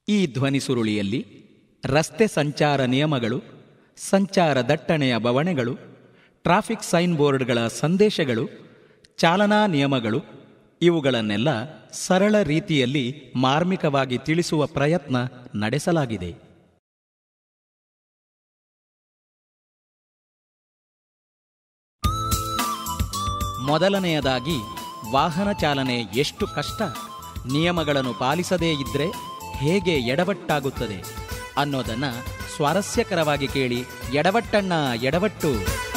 ಈ ಧ್ವನಿ ಸುರುಳಿಯಲ್ಲಿ ರಸ್ತೆ ಸಂಚಾರ ನಿಯಮಗಳು ಸಂಚಾರ ದಟ್ಟಣೆಯ ಬವಣೆಗಳು ಟ್ರಾಫಿಕ್ ಸೈನ್ ಬೋರ್ಡ್ಗಳ ಸಂದೇಶಗಳು ಚಾಲನಾ ನಿಯಮಗಳು ಇವುಗಳನ್ನೆಲ್ಲ ಸರಳ ರೀತಿಯಲ್ಲಿ ಮಾರ್ಮಿಕವಾಗಿ ತಿಳಿಸುವ ಪ್ರಯತ್ನ ನಡೆಸಲಾಗಿದೆ ಮೊದಲನೆಯದಾಗಿ ವಾಹನ ಚಾಲನೆ ಎಷ್ಟು ಕಷ್ಟ ನಿಯಮಗಳನ್ನು ಪಾಲಿಸದೇ ಇದ್ರೆ ಹೇಗೆ ಎಡವಟ್ಟಾಗುತ್ತದೆ ಅನ್ನೋದನ್ನ ಸ್ವಾರಸ್ಯಕರವಾಗಿ ಕೇಳಿ ಎಡವಟ್ಟಣ್ಣ ಎಡವಟ್ಟು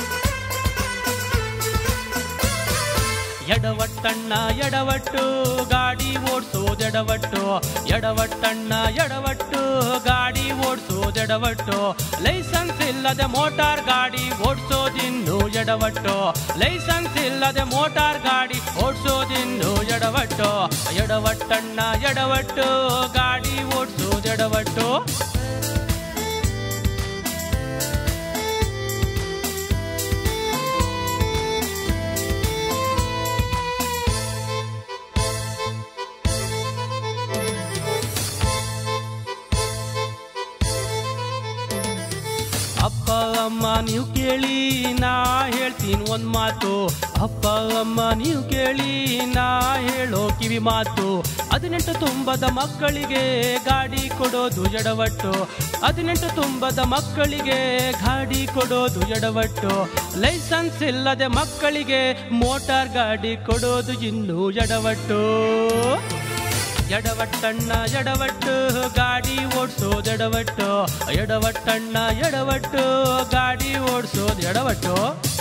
ಎಡವಟ್ಟಣ್ಣ ಎಡವಟ್ಟು ಗಾಡಿ ಓಡ್ಸೋದೆಡವಟ್ಟು ಎಡವಟ್ಟಣ್ಣ ಎಡವಟ್ಟು ಗಾಡಿ ಓಡ್ಸೋದೆಡವಟ್ಟು ಲೈಸೆನ್ಸ್ ಇಲ್ಲದೆ ಮೋಟಾರ್ ಗಾಡಿ ಓಡ್ಸೋದಿನ್ನು ಎಡವಟ್ಟು ಲೈಸೆನ್ಸ್ ಇಲ್ಲದೆ ಮೋಟಾರ್ ಗಾಡಿ ಓಡ್ಸೋದಿನ್ನು ಎಡವಟ್ಟು ಎಡವಟ್ಟಣ್ಣ ಎಡವಟ್ಟು ಗಾಡಿ ಓಡ್ಸೋದೆಡವಟ್ಟು ಅಪ್ಪ ಅಮ್ಮ ನೀವು ಕೇಳಿ ನಾ ಹೇಳ್ತೀನಿ ಒಂದ್ ಮಾತು ಅಪ್ಪ ಅಮ್ಮ ನೀವು ಕೇಳಿ ನಾ ಹೇಳೋ ಕಿವಿ ಮಾತು ಹದಿನೆಂಟು ತುಂಬದ ಮಕ್ಕಳಿಗೆ ಗಾಡಿ ಕೊಡೋದು ಎಡವಟ್ಟು ಹದಿನೆಂಟು ತುಂಬದ ಮಕ್ಕಳಿಗೆ ಗಾಡಿ ಕೊಡೋದು ಎಡವಟ್ಟು ಲೈಸೆನ್ಸ್ ಇಲ್ಲದೆ ಮಕ್ಕಳಿಗೆ ಮೋಟಾರ್ ಗಾಡಿ ಕೊಡೋದು ಇನ್ನೂ ಎಡವಟ್ಟು ಎಡವಟ್ಟಣ್ಣ ಎಡವಟ್ಟು ಗಾಡಿ ಓಡಿಸೋದು ಎಡವಟ್ಟು ಎಡವಟ್ಟಣ್ಣ ಎಡವಟ್ಟು ಗಾಡಿ ಓಡಿಸೋದು ಎಡವಟ್ಟು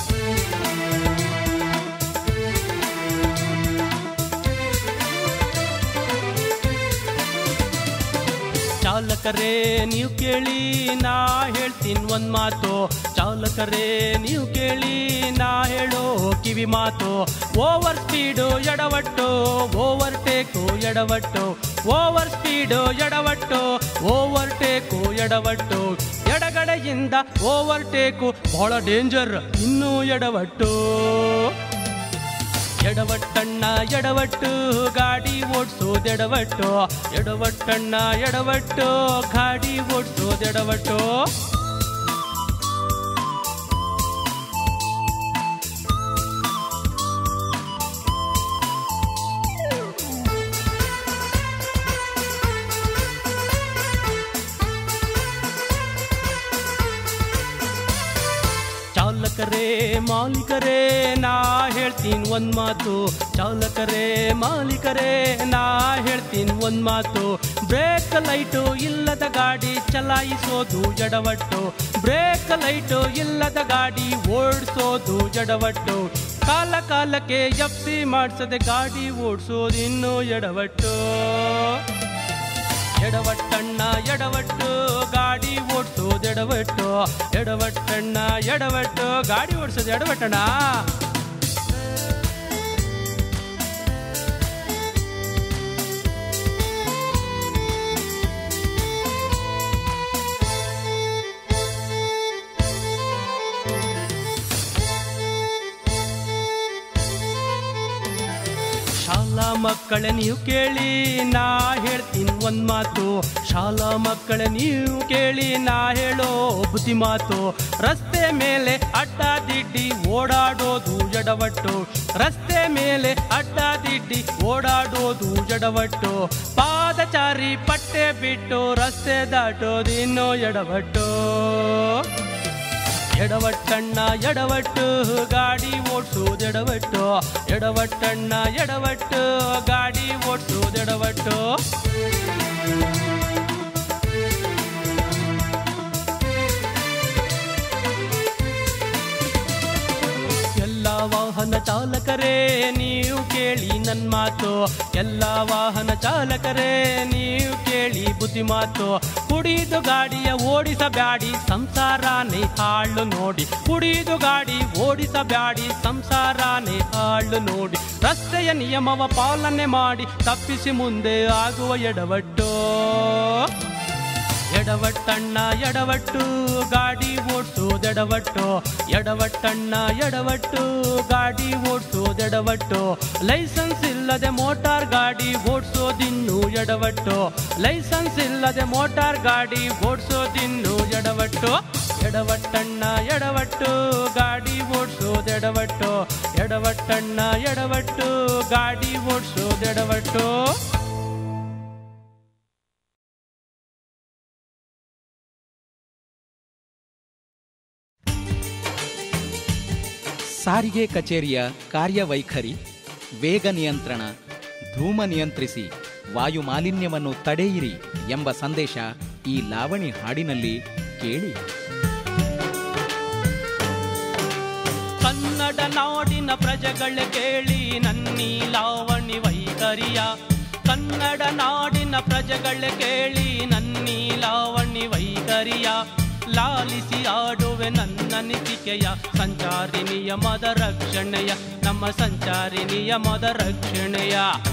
ಚಾಲಕರೇ ನೀವು ಕೇಳಿ ನಾ ಹೇಳ್ತೀನಿ ಒಂದ್ ಮಾತು ಚಾಲಕರೇ ನೀವು ಕೇಳಿ ನಾ ಹೇಳೋ ಕಿವಿ ಮಾತು ಓವರ್ ಸ್ಪೀಡು ಎಡವಟ್ಟು ಓವರ್ ಟೇಕು ಎಡವಟ್ಟು ಓವರ್ ಸ್ಪೀಡು ಎಡವಟ್ಟು ಓವರ್ ಟೇಕು ಎಡವಟ್ಟು ಎಡಗಡೆಯಿಂದ ಓವರ್ ಟೇಕು ಬಹಳ ಡೇಂಜರ್ ಇನ್ನೂ ಎಡವಟ್ಟು ಎಡವಟ್ಟಣ್ಣ ಎಡವಟ್ಟು ಗಾಡಿ ಓಡಿಸೋದೆಡವಟ್ಟು ಎಡವಟ್ಟಣ್ಣ ಎಡವಟ್ಟು ಗಾಡಿ ಓಡಿಸೋದೆಡವಟ್ಟು ಚಾಲಕರೇ ಮಾಲೀಕರೇ ನಾ ಹೇಳ್ತೀನಿ ಒಂದ್ ಮಾತು ಚಾಲಕರೇ ಮಾಲೀಕರೇ ನಾ ಹೇಳ್ತೀನಿ ಒಂದ್ ಮಾತು ಬ್ರೇಕ್ ಲೈಟು ಇಲ್ಲದ ಗಾಡಿ ಚಲಾಯಿಸೋದು ಎಡವಟ್ಟು ಬ್ರೇಕ್ ಲೈಟು ಇಲ್ಲದ ಗಾಡಿ ಓಡಿಸೋದು ಎಡವಟ್ಟು ಕಾಲ ಕಾಲಕ್ಕೆ ಎಫ್ಸಿ ಮಾಡಿಸದೆ ಗಾಡಿ ಓಡಿಸೋದು ಇನ್ನೂ ಎಡವಟ್ಟು ಎಡವಟ್ಟಣ್ಣ ಎಡವಟ್ಟು ಗಾಡಿ ಓಡಿಸೋದು ಎಡವಟ್ಟು ಎಡವಟ್ಟಣ್ಣ ಎಡವಟ್ಟು ಗಾಡಿ ಓಡಿಸೋದು ಎಡವಟ್ಟಣ್ಣ ಶಾಲಾ ಮಕ್ಕಳೇ ನೀವು ಕೇಳಿ ನಾ ಹೇಳ್ತೀನಿ ಒಂದ್ ಮಾತು ಶಾಲಾ ಮಕ್ಕಳೇ ನೀವು ಕೇಳಿ ನಾ ಹೇಳೋ ಬುದ್ಧಿ ಮಾತು ರಸ್ತೆ ಮೇಲೆ ಅಡ್ಡ ದಿಡ್ಡಿ ಓಡಾಡೋದು ಎಡವಟ್ಟು ರಸ್ತೆ ಮೇಲೆ ಅಡ್ಡ ದಿಡ್ಡಿ ಓಡಾಡೋದು ಎಡವಟ್ಟು ಪಾದಚಾರಿ ಪಟ್ಟೆ ಬಿಟ್ಟು ರಸ್ತೆ ದಾಟೋದು ಇನ್ನೂ ಎಡವಟ್ಟು ಎಡವಟ್ಟಣ್ಣ ಎಡವಟ್ಟು ಗಾಡಿ ಓಡಿಸೋದು ಎಡವಟ್ಟು ಎಡವಟ್ಟಣ್ಣ ಎಡವಟ್ಟು ಗಾಡಿ ಓಡಿಸೋದು ಎಡವಟ್ಟು ಎಲ್ಲ ವಾಹನ ಚಾಲಕರೇ ನೀವು ಕೇಳಿ ನನ್ನ ಮಾತು ಎಲ್ಲ ವಾಹನ ಚಾಲಕರೇ ನೀವು ಕೇಳಿ ಬುದ್ಧಿ ಮಾತು ಕುಡಿದು ಗಾಡಿಯ ಓಡಿಸಬ್ಯಾಡಿ ಸಂಸಾರನೇ ಹಾಳು ನೋಡಿ ಕುಡಿದು ಗಾಡಿ ಓಡಿಸಬ್ಯಾಡಿ ಸಂಸಾರನೇ ಹಾಳು ನೋಡಿ ರಸ್ತೆಯ ನಿಯಮವ ಪಾಲನೆ ಮಾಡಿ ತಪ್ಪಿಸಿ ಮುಂದೆ ಆಗುವ ಎಡವಟ್ಟು ಎಡವಟ್ಟಣ್ಣ ಎಡವಟ್ಟು ಗಾಡಿ ಓಡಿಸೋದೆಡವಟ್ಟು ಎಡವಟ್ಟಣ್ಣ ಎಡವಟ್ಟು ಗಾಡಿ ಓಡಿಸೋದೆಡವಟ್ಟು ಲೈಸೆನ್ಸ್ ಇಲ್ಲದೆ ಮೋಟಾರ್ ಗಾಡಿ ಓಡಿಸೋದಿನ್ನು ಎಡವಟ್ಟು ಲೈಸೆನ್ಸ್ ಇಲ್ಲದೆ ಮೋಟಾರ್ ಗಾಡಿ ಓಡಿಸೋದಿನ್ನು ಎಡವಟ್ಟು ಎಡವಟ್ಟಣ್ಣ ಎಡವಟ್ಟು ಗಾಡಿ ಓಡಿಸೋದೆಡವಟ್ಟು ಎಡವಟ್ಟಣ್ಣ ಎಡವಟ್ಟು ಗಾಡಿ ಓಡಿಸೋದೆಡವಟ್ಟು ಸಾರಿಗೆ ಕಚೇರಿಯ ಕಾರ್ಯವೈಖರಿ ವೇಗ ನಿಯಂತ್ರಣ ಧೂಮ ನಿಯಂತ್ರಿಸಿ ವಾಯು ಮಾಲಿನ್ಯವನ್ನು ತಡೆಯಿರಿ ಎಂಬ ಸಂದೇಶ ಈ ಲಾವಣಿ ಹಾಡಿನಲ್ಲಿ ಕೇಳಿ ಕನ್ನಡ ನಾಡಿನ ಪ್ರಜೆಗಳ ಕೇಳಿ ನನ್ನೀ ಲಾವಣಿ ವೈಖರಿಯ ಕನ್ನಡ ನಾಡಿನ ಪ್ರಜೆಗಳ ಕೇಳಿ ನನ್ನೀ ಲಾವಣಿ ವೈಖರಿಯ ಲಾಲಿಸಿ ಆಡುವೆ ನನ್ನ ನಿತಿಕೆಯ ಸಂಚಾರಿ ನಿಯಮದ ರಕ್ಷಣೆಯ ನಮ್ಮ ಸಂಚಾರಿ ನಿಯಮದ ರಕ್ಷಣೆಯ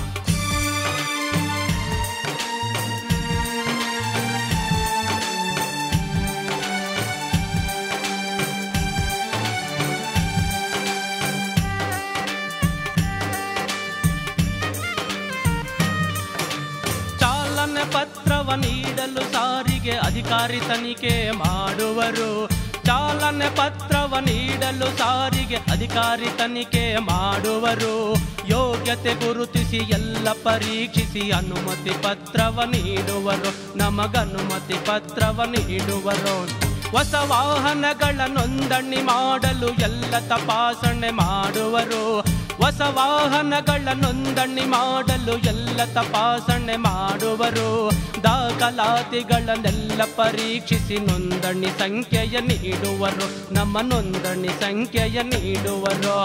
ಚಾಲನೆ ಪತ್ರವ ನೀಡಲು ಸಾರಿಗೆ ಅಧಿಕಾರಿ ತನಿಖೆ ಮಾಡುವರು ಚಾಲನೆ ಪತ್ರವ ನೀಡಲು ಸಾರಿಗೆ ಅಧಿಕಾರಿ ತನಿಖೆ ಮಾಡುವರು ಯೋಗ್ಯತೆ ಗುರುತಿಸಿ ಎಲ್ಲ ಪರೀಕ್ಷಿಸಿ ಅನುಮತಿ ಪತ್ರವ ನೀಡುವರು ನಮಗನುಮತಿ ಪತ್ರವ ನೀಡುವರು ಹೊಸ ವಾಹನಗಳ ನೋಂದಣಿ ಮಾಡಲು ಎಲ್ಲ ತಪಾಸಣೆ ಮಾಡುವರು ಹೊಸ ವಾಹನಗಳ ನೋಂದಣಿ ಮಾಡಲು ಎಲ್ಲ ತಪಾಸಣೆ ಮಾಡುವರು ದಾಖಲಾತಿಗಳನ್ನೆಲ್ಲ ಪರೀಕ್ಷಿಸಿ ನೋಂದಣಿ ಸಂಖ್ಯೆಯ ನೀಡುವರು ನಮ್ಮ ನೋಂದಣಿ ಸಂಖ್ಯೆಯ ನೀಡುವರು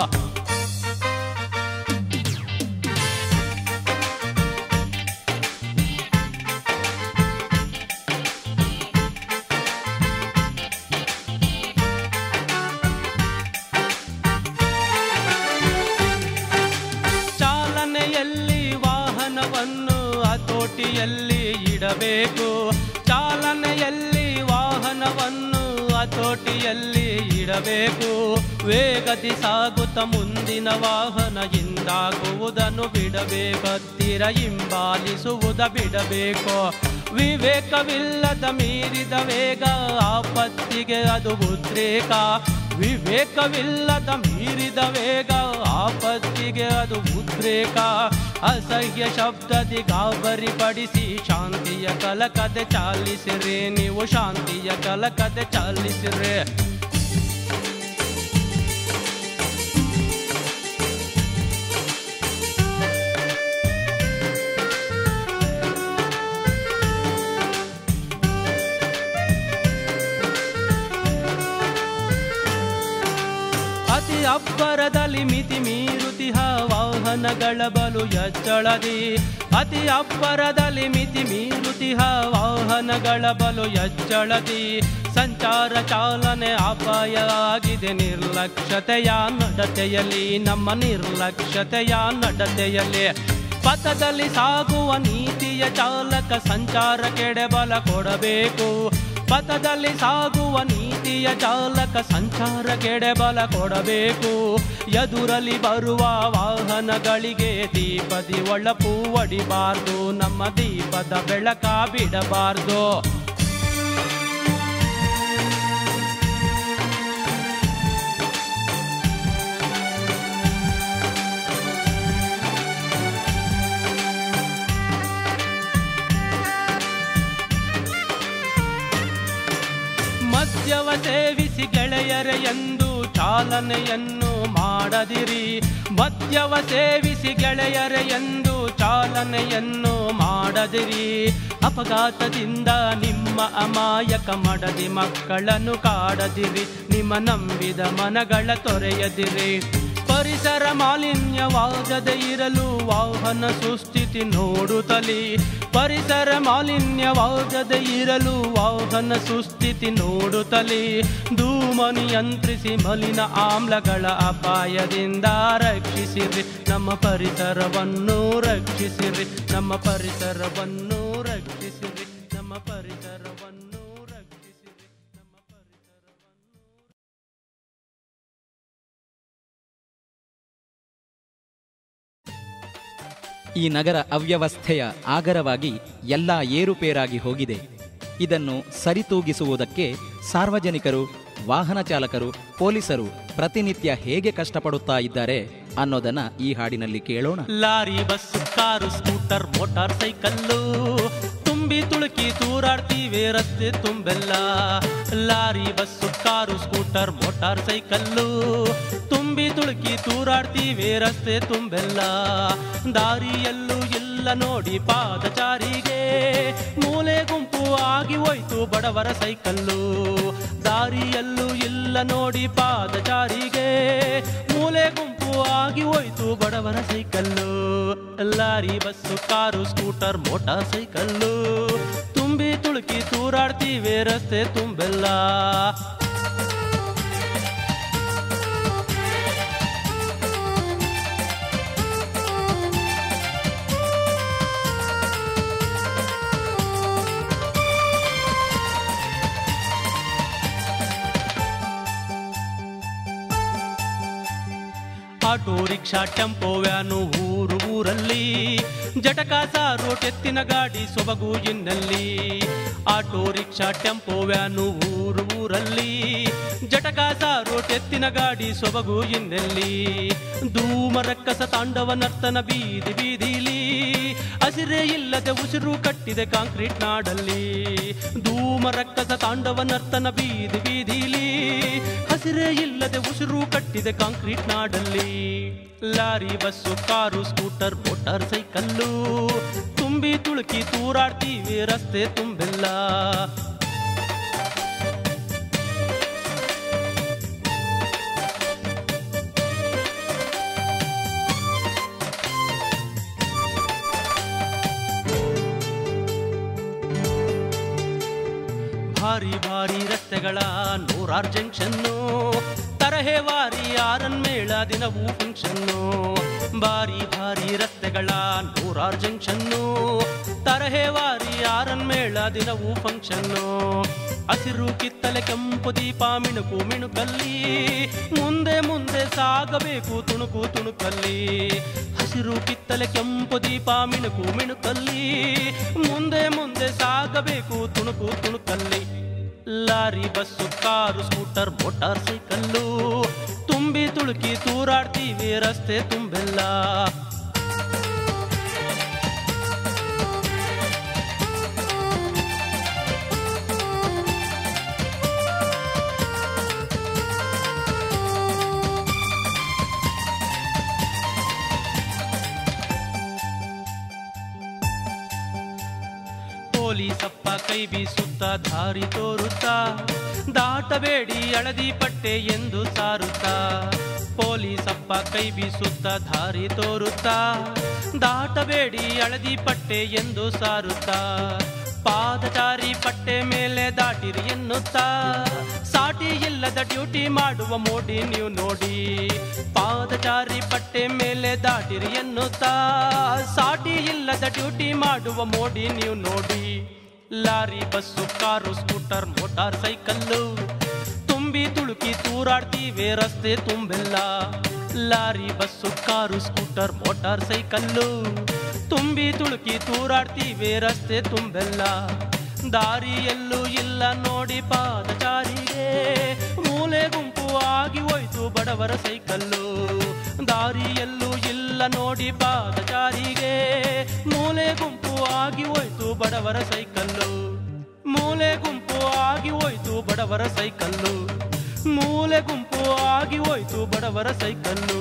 ಚಾಲನೆಯಲ್ಲಿ ವಾಹನವನ್ನು ಹತೋಟಿಯಲ್ಲಿ ಇಡಬೇಕು ಚಾಲನೆಯಲ್ಲಿ ವಾಹನವನ್ನು ಹತೋಟಿಯಲ್ಲಿ ಇಡಬೇಕು ವೇಗದಿ ಸಾಗುತ್ತ ಮುಂದಿನ ವಾಹನ ಹಿಂದಾಗುವುದನ್ನು ಬಿಡಬೇಕು ಹತ್ತಿರ ಹಿಂಬಾಲಿಸುವುದ ಬಿಡಬೇಕು ವಿವೇಕವಿಲ್ಲದ ಮೀರಿದ ವೇಗ ಆಪತ್ತಿಗೆ ಅದು ಉದ್ರೇಕ ವಿವೇಕವಿಲ್ಲದ ಮೀರಿದ ವೇಗ ಆಪತ್ತಿಗೆ ಅದು ಉದ್ರೇಕ ಅಸಹ್ಯ ಶಬ್ದದಿ ಗಾಬರಿ ಪಡಿಸಿ ಶಾಂತಿಯ ಕಲಕದೆ ಚಾಲಿಸಿರಿ ನೀವು ಶಾಂತಿಯ ಕಲಕದೆ ಚಾಲಿಸಿರಿ ಅತಿ ಅಬ್ಬರದಲ್ಲಿ ಮಿತಿ ಮೀರುತಿಹ ವಾಹನಗಳ ಬಲು ಎಚ್ಚಳದಿ ಅತಿ ಅಬ್ಬರದಲ್ಲಿ ಮಿತಿ ಮೀರುತಿಹ ವಾಹನಗಳ ಬಲು ಎಚ್ಚಳದಿ ಸಂಚಾರ ಚಾಲನೆ ಅಪಾಯ ಆಗಿದೆ ನಿರ್ಲಕ್ಷ್ಯತೆಯ ನಡತೆಯಲ್ಲಿ ನಮ್ಮ ನಿರ್ಲಕ್ಷ್ಯತೆಯ ನಡತೆಯಲ್ಲಿ ಪಥದಲ್ಲಿ ಸಾಗುವ ನೀತಿಯ ಚಾಲಕ ಸಂಚಾರ ಕೆಡೆಬಲ ಕೊಡಬೇಕು ಪಥದಲ್ಲಿ ಸಾಗುವ ನೀತಿಯ ಚಾಲಕ ಸಂಚಾರ ಕೆಡೆಬಲ ಕೊಡಬೇಕು ಎದುರಲ್ಲಿ ಬರುವ ವಾಹನಗಳಿಗೆ ದೀಪದಿ ಒಳಪು ಒಡಿಬಾರ್ದು ನಮ್ಮ ದೀಪದ ಬೆಳಕ ಬಿಡಬಾರ್ದು ಮದ್ಯವ ಸೇವಿಸಿ ಗೆಳೆಯರ ಎಂದು ಚಾಲನೆಯನ್ನು ಮಾಡದಿರಿ ಮದ್ಯವ ಸೇವಿಸಿ ಗೆಳೆಯರ ಎಂದು ಚಾಲನೆಯನ್ನು ಮಾಡದಿರಿ ಅಪಘಾತದಿಂದ ನಿಮ್ಮ ಅಮಾಯಕ ಮಡದಿ ಮಕ್ಕಳನ್ನು ಕಾಡದಿರಿ ನಿಮ್ಮ ನಂಬಿದ ಮನಗಳ ತೊರೆಯದಿರಿ ಪರಿಸರ ಮಾಲಿನ್ಯವಾಗದೆ ಇರಲು ವಾಹನ ಸುಸ್ಥಿತಿ ನೋಡುತ್ತಲಿ ಪರಿಸರ ಮಾಲಿನ್ಯವಾಗದೆ ಇರಲು ವಾಹನ ಸುಸ್ಥಿತಿ ನೋಡುತ್ತಲಿ ಧೂಮ ನಿಯಂತ್ರಿಸಿ ಮಲಿನ ಆಮ್ಲಗಳ ಅಪಾಯದಿಂದ ರಕ್ಷಿಸಿರಿ ನಮ್ಮ ಪರಿಸರವನ್ನು ರಕ್ಷಿಸಿರಿ ನಮ್ಮ ಪರಿಸರವನ್ನು ರಕ್ಷಿಸಿರಿ ನಮ್ಮ ನಮ್ಮ ಪರಿಸರವನ್ನು ರಕ್ಷಿಸಿರಿ ನಮ್ಮ ಪರಿಸರವನ್ನು ಈ ನಗರ ಅವ್ಯವಸ್ಥೆಯ ಆಗರವಾಗಿ ಎಲ್ಲ ಏರುಪೇರಾಗಿ ಹೋಗಿದೆ ಇದನ್ನು ಸರಿತೂಗಿಸುವುದಕ್ಕೆ ಸಾರ್ವಜನಿಕರು ವಾಹನ ಚಾಲಕರು ಪೊಲೀಸರು ಪ್ರತಿನಿತ್ಯ ಹೇಗೆ ಕಷ್ಟಪಡುತ್ತಾ ಇದ್ದಾರೆ ಅನ್ನೋದನ್ನ ಈ ಹಾಡಿನಲ್ಲಿ ಕೇಳೋಣ lorry bus car scooter motor cycle ತುಂಬಿ ತುಳುಕಿ ತೂರಾಡ್ತೀವಿ ರಸ್ತೆ ತುಂಬೆಲ್ಲ lorry bus car scooter motor cycle ತುಂಬಿ ತುಳುಕಿ ತೂರಾಡ್ತೀವಿ ರಸ್ತೆ ತುಂಬೆಲ್ಲ ದಾರಿಯಲ್ಲೂ ಇಲ್ಲ ನೋಡಿ ಪಾದಚಾರಿಗೆ ಮೂಲೆ ಗುಂಪು ಆಗಿ ಹೋಯ್ತು ಬಡವರ ಸೈಕಲ್ಲು ದಾರಿಯಲ್ಲೂ ಇಲ್ಲ ನೋಡಿ ಪಾದಚಾರಿಗೆ ಮೂಲೆ ಗುಂಪು ಆಗಿ ಹೋಯ್ತು ಬಡವರ cycle lorry bus car scooter motor cycle ತುಂಬಿ ತುಳುಕಿ ತೂರಾಡ್ತೀವಿ ರಸ್ತೆ ತುಂಬೆಲ್ಲ ಆಟೋ ರಿಕ್ಷಾ ಟೆಂಪೋ ವ್ಯಾನು ಊರು ಊರಲ್ಲಿ ಜಟಕ ರೋಟ್ ಎತ್ತಿನ ಗಾಡಿ ಸೊಬಗು ಇನ್ನಲ್ಲಿ ಆಟೋ ರಿಕ್ಷಾ ಟೆಂಪೋ ವ್ಯಾನು ಊರು ಊರಲ್ಲಿ ಜಟಕ ರೋಟ್ ಎತ್ತಿನ ಗಾಡಿ ಸೊಬಗು ಇನ್ನೆಲ್ಲಿ ಧೂಮ ರಕ್ಕಸ ತಾಂಡವ ನರ್ತನ ಬೀದಿ ಬೀದಿಲಿ ಹಸಿರೇ ಇಲ್ಲದೆ ಉಸಿರು ಕಟ್ಟಿದೆ ಕಾಂಕ್ರೀಟ್ ನಾಡಲ್ಲಿ ಧೂಮ ರಕ್ಕಸ ತಾಂಡವ ನರ್ತನ ಬೀದಿ ಬೀದಿಲಿ ಹಸಿರೇ ಇಲ್ಲದೆ ಉಸಿರು ಕಟ್ಟಿದೆ ಕಾಂಕ್ರೀಟ್ ನಾಡಲ್ಲಿ lorry bus car scooter motor cycle ತುಂಬಿ ತುಳುಕಿ ತೂರಾಡ್ತೀವಿ ರಸ್ತೆ ತುಂಬೆಲ್ಲ ಭಾರಿ ಭಾರಿ ರಸ್ತೆಗಳ ನೂರಾರು ಜಂಕ್ಷನ್ನು ತರಹೇವಾರಿ ಆರನ್ ಮೇಳ ದಿನವೂ ಫಂಕ್ಷನ್ನು ಭಾರಿ ಭಾರಿ ರಸ್ತೆಗಳ ನೂರಾರು ಜಂಕ್ಷನ್ನು ತರಹೇವಾರಿ ಆರನ್ ಮೇಳ ದಿನವೂ ಫಂಕ್ಷನ್ನು ಹಸಿರು ಕಿತ್ತಲೆ ಕೆಂಪು ದೀಪ ಮಿಣುಕು ಮಿಣುಕಲ್ಲಿ ಮುಂದೆ ಮುಂದೆ ಸಾಗಬೇಕು ತುಣುಕು ತುಣುಕಲ್ಲಿ ಹಸಿರು ಕಿತ್ತಲೆ ಕೆಂಪು ದೀಪ ಮಿಣುಕು ಮಿಣುಕಲ್ಲಿ ಮುಂದೆ ಮುಂದೆ ಸಾಗಬೇಕು ತುಣುಕು ತುಣುಕಲ್ಲಿ lorry bus car scooter motor cycle ತುಂಬಿ ತುಳುಕಿ ತೂರಾಡ್ತೀವಿ ರಸ್ತೆ ತುಂಬೆಲ್ಲ ಪೊಲೀಸಪ್ಪ ಕೈ ಬೀಸುತ್ತಾ ದಾರಿ ತೋರುತ್ತಾ ದಾಟಬೇಡಿ ಹಳದಿ ಪಟ್ಟೆ ಎಂದು ಸಾರುತ್ತಾ ಪೊಲೀಸಪ್ಪ ಕೈ ಬೀಸುತ್ತಾ ದಾರಿ ತೋರುತ್ತಾ ದಾಟಬೇಡಿ ಹಳದಿ ಪಟ್ಟೆ ಎಂದು ಸಾರುತ್ತಾ ಪಾದಚಾರಿ ಪಟ್ಟೆ ಮೇಲೆ ದಾಟಿರಿ ಎನ್ನುತ್ತಾ ಸಾಟಿ ಇಲ್ಲದ ಡ್ಯೂಟಿ ಮಾಡುವ ಮೋಡಿ ನೀವು ನೋಡಿ ಪಾದಚಾರಿ ಪಟ್ಟೆ ಮೇಲೆ ದಾಟಿರಿ ಎನ್ನುತ್ತಾ ಸಾಟಿ ಇಲ್ಲದ ಡ್ಯೂಟಿ ಮಾಡುವ ಮೋಡಿ ನೀವು ನೋಡಿ lorry bus car scooter motor cycle ತುಂಬಿ ತುಳುಕಿ ತೂರಾಡ್ತೀವಿ ರಸ್ತೆ ತುಂಬೆಲ್ಲ lorry bus car scooter motor cycle ತುಂಬಿ ತುಳುಕಿ ತೂರಾಡ್ತೀವಿ ರಸ್ತೆ ತುಂಬೆಲ್ಲ ದಾರಿಯಲ್ಲೂ ಇಲ್ಲ ನೋಡಿ ಪಾದಚಾರಿಗೆ ಮೂಲೆ ಗುಂಪು ಆಗಿ ಹೋಯ್ತು ಬಡವರ ಸೈಕಲ್ಲು ದಾರಿಯಲ್ಲೂ ಇಲ್ಲ ನೋಡಿ ಪಾದಚಾರಿಗೆ ಮೂಲೆ ಗುಂಪು ಆಗಿ ಹೋಯ್ತು ಬಡವರ ಸೈಕಲ್ಲು ಮೂಲೆ ಗುಂಪು ಆಗಿ ಹೋಯ್ತು ಬಡವರ ಸೈಕಲ್ಲು ಮೂಲೆ ಗುಂಪು ಆಗಿ ಹೋಯ್ತು ಬಡವರ ಸೈಕಲ್ಲು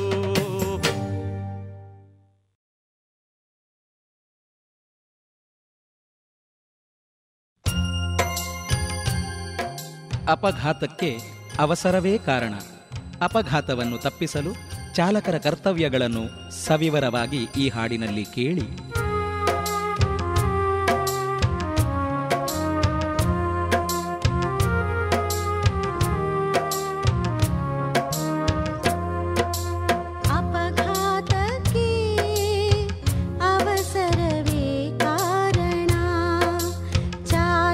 ಅಪಘಾತಕ್ಕೆ ಅವಸರವೇ ಕಾರಣ ಅಪಘಾತವನ್ನು ತಪ್ಪಿಸಲು ಚಾಲಕರ ಕರ್ತವ್ಯಗಳನ್ನು ಸವಿವರವಾಗಿ ಈ ಹಾಡಿನಲ್ಲಿ ಕೇಳಿ ಅಪಘಾತಕ್ಕೆ ಅವಸರವೇ ಕಾರಣ ಚಾಲಕರ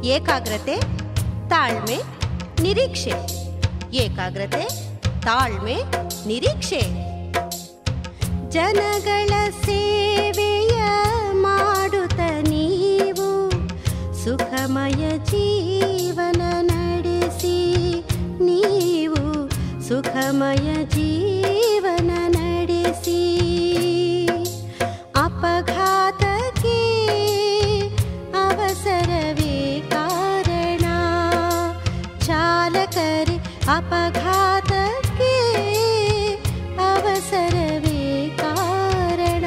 ಏಕಾಗ್ರತೆ ತಾಳ್ಮೆ ನಿರೀಕ್ಷೆ ಏಕಾಗ್ರತೆ ತಾಳ್ಮೆ ನಿರೀಕ್ಷೆ ಜನಗಳ ಸೇವೆಯ ಮಾಡುತ್ತ ನೀವು ಸುಖಮಯ ಜೀವನ ನಡೆಸಿ ನೀವು ಸುಖಮಯ ಜೀವನ ನಡೆಸಿ ಅಪಘಾತಕ್ಕೆ ಅವಸರವೇ ಕಾರಣ ಚಾಲಕರೇ ಅಪಘಾತಕ್ಕೆ ಅವಸರವೇ ಕಾರಣ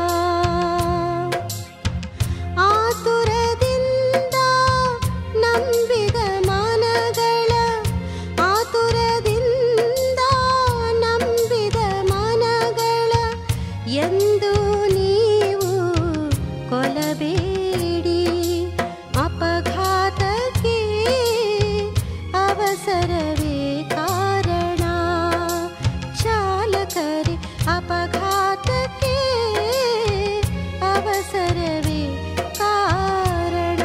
ಆತುರದಿಂದ ನಂಬಿದ ಮನಗಳ ಆತುರದಿಂದ ನಂಬಿದ ಮನಗಳ ಎಂದು ನೀವು ಕೊಲಬೇಡಿ ಅಪಘಾತಕ್ಕೆ ಅವಸರವೇ ಕಾರಣ ಚಾಲಕರೇ ಅಪಘಾತಕ್ಕೆ ಅವಸರವೇ ಕಾರಣ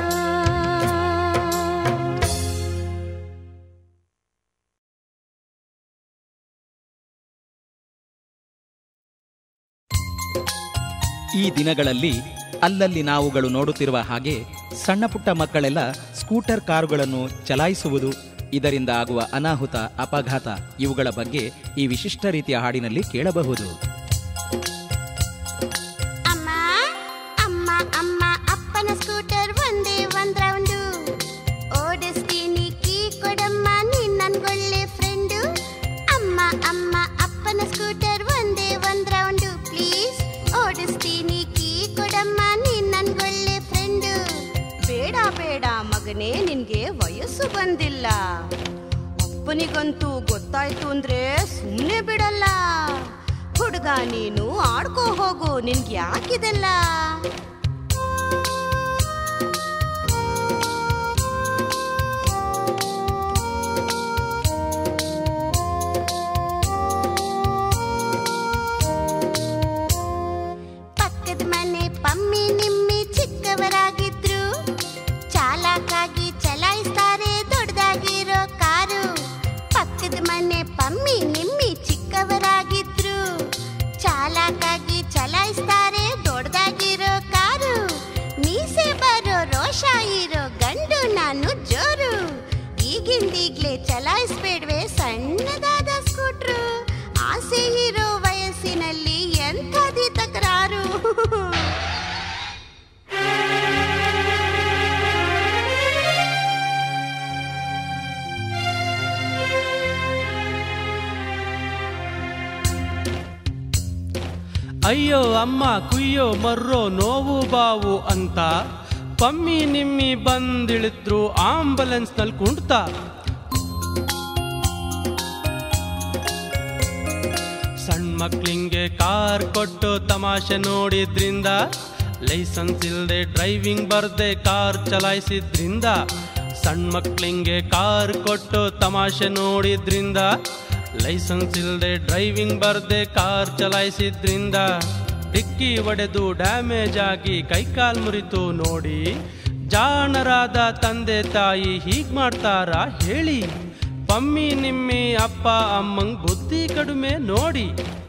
ಈ ದಿನಗಳಲ್ಲಿ ಅಲ್ಲಲ್ಲಿ ನಾವುಗಳು ನೋಡುತ್ತಿರುವ ಹಾಗೆ ಸಣ್ಣ ಪುಟ್ಟ ಮಕ್ಕಳೆಲ್ಲ ಸ್ಕೂಟರ್ ಕಾರುಗಳನ್ನು ಚಲಾಯಿಸುವುದು ಇದರಿಂದ ಆಗುವ ಅನಾಹುತ ಅಪಘಾತ ಇವುಗಳ ಬಗ್ಗೆ ಈ ವಿಶಿಷ್ಟ ರೀತಿಯ ಹಾಡಿನಲ್ಲಿ ಕೇಳಬಹುದು ಅಮ್ಮ ಅಮ್ಮ ಅಮ್ಮ ಅಪ್ಪನ ಸ್ಕೂಟರ್ ಒಂದೇ ಒಂದ್ ರೌಂಡು ಓಡಿಸ್ತೀನಿ ಕೀ ಕೊಡಮ್ಮ ನೀನ್ ನನ್ಗೊಳ್ಳೆ ಫ್ರೆಂಡು ಅಮ್ಮ ಅಮ್ಮ ಅಪ್ಪನ ಸ್ಕೂಟರ್ ಒಂದೇ ಒಂದ್ ರೌಂಡು ಪ್ಲೀಸ್ ಓಡಿಸ್ತೀನಿ ಕೀ ಕೊಡಮ್ಮ ನೀನ್ ನನ್ಗೊಳ್ಳೆ ಫ್ರೆಂಡು ಬೇಡ ಬೇಡ ಮಗನೇ ನಿನ್ಗೆ ವಯಸ್ಸು ಬಂದಿಲ್ಲ ಅಪ್ಪನಿಗಂತೂ ಗೊತ್ತಾಯ್ತು ಅಂದ್ರೆ ಸುಮ್ಮನೆ ಬಿಡಲ್ಲ ಹುಡುಗ ನೀನು ಆಡ್ಕೋ ಹೋಗು ನಿನ್ಗೆ ಯಾಕಿದೆಲ್ಲ ಪಕ್ಕದ ಮನೆ ಪಮ್ಮಿ ನಿಮ್ಮಿ ಚಿಕ್ಕವರಾಗಿದ್ರು ಚಾಲಾಕಾಗಿ ಚಲಾಯಿಸ್ತಾರೆ ದೊಡ್ಡದಾಗಿರೋ ಕಾರು ಪಕ್ಕದ ಮನೆ ಪಮ್ಮಿ ನಿಮ್ಮಿ ಚಿಕ್ಕವರಾಗಿದ್ರು ಚಾಲಾಕಾಗಿ ಚಲಾಯಿಸ್ತಾರೆ ದೊಡ್ಡದಾಗಿರೋ ಕಾರು ಮೀಸೆ ಬರೋ ರೋಷ ಇರೋ ಗಂಡು ನಾನು ಜೋರು ಈಗಿಂದೀಗ್ಲೇ ಚಲಾಯಿಸ್ಬೇಡ್ವೆ ಸಣ್ಣದಾದ ಸ್ಕೂಟ್ರು ಆಸೆ ಇರೋ ವಯಸ್ಸಿನಲ್ಲಿ ಎಂಥದಿ ತಕರಾರು ಅಯ್ಯೋ ಅಮ್ಮ ಕುಯ್ಯೋ ಮರ್ರೋ ನೋವು ಬಾವು ಅಂತ ಪಮ್ಮಿ ನಿಮ್ಮಿ ಬಂದಿಳಿದ್ರು ಆಂಬುಲೆನ್ಸ್ನಲ್ಲಿ ಕುಂಟ್ತಾ ಸಣ್ಣ ಮಕ್ಳಿಂಗೆ ಕಾರ್ ಕೊಟ್ಟು ತಮಾಷೆ ನೋಡಿದ್ರಿಂದ ಲೈಸೆನ್ಸ್ ಇಲ್ಲದೆ ಡ್ರೈವಿಂಗ್ ಬರ್ದೆ ಕಾರ್ ಚಲಾಯಿಸಿದ್ರಿಂದ ಸಣ್ಣ ಮಕ್ಳಿಂಗೆ ಕಾರ್ ಕೊಟ್ಟು ತಮಾಷೆ ನೋಡಿದ್ರಿಂದ ಲೈಸೆನ್ಸ್ ಇಲ್ಲದೆ ಡ್ರೈವಿಂಗ್ ಬರ್ದೆ ಕಾರ್ ಚಲಾಯಿಸಿದ್ರಿಂದ ಡಿಕ್ಕಿ ಒಡೆದು ಡ್ಯಾಮೇಜ್ ಆಗಿ ಕೈಕಾಲ್ ಮುರಿತು ನೋಡಿ ಜಾಣರಾದ ತಂದೆ ತಾಯಿ ಹೀಗ್ ಮಾಡ್ತಾರಾ ಹೇಳಿ ಪಮ್ಮಿ ನಿಮ್ಮಿ ಅಪ್ಪ ಅಮ್ಮಂಗ್ ಬುದ್ಧಿ ಕಡಿಮೆ ನೋಡಿ